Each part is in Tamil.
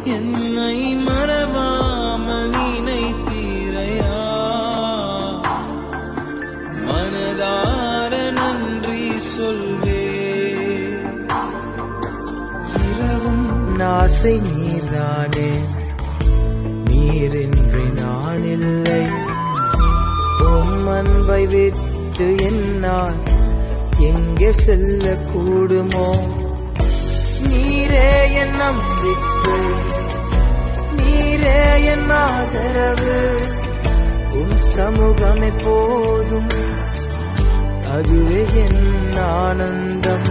என்னை மறவாமல் நினைத்தீரையா மனதார நன்றி சொல்வே இரவும் ஆசை நீர்தானே நீரின்றி நான் இல்லை உம் அன்பை விட்டு என்னால் எங்கே செல்ல கூடுமோ நீரே என் நம்பிக்கை நீரே என் ஆதரவு உன் சமூகமே போதும் அதுவே என் ஆனந்தம்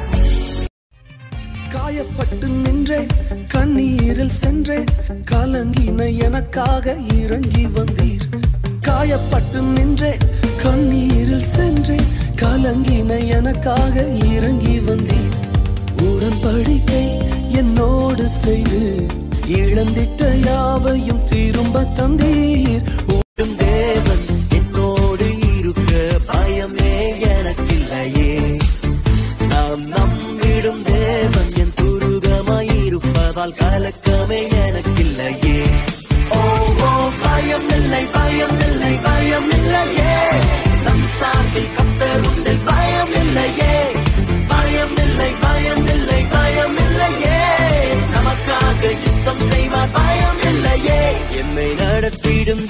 காயப்பட்டு நின்றேன் கண்ணீரில் சென்றேன் கலங்கின எனக்காக இறங்கி வந்தீர் காயப்பட்டு நின்றேன் கண்ணீரில் சென்றேன் கலங்கின எனக்காக இறங்கி வந்தீர் உடன்படிக்கை என்னோடு செய்து இழந்திட்ட யாவையும் திரும்ப தந்தீர் உம் தேவன் என்னோடு இருக்க பயமே எனக்கில்லையே நாம் நம்பிடும் தேவன் என் துருகமாயிருப்பதால் கலக்கமே எனக்கில்லையே ஓ ஓ பயம் இல்லை பயம் இல்லை பயம் இல்லையே நம் சார்பில் கத்தருண்டு பயம் இல்லையே பயம் இல்லை பயம் இல்லை பயம் இல்லையே நமக்காக யுத்தம் செய்வார் பயம் இல்லையே என்னை நடத்திடும்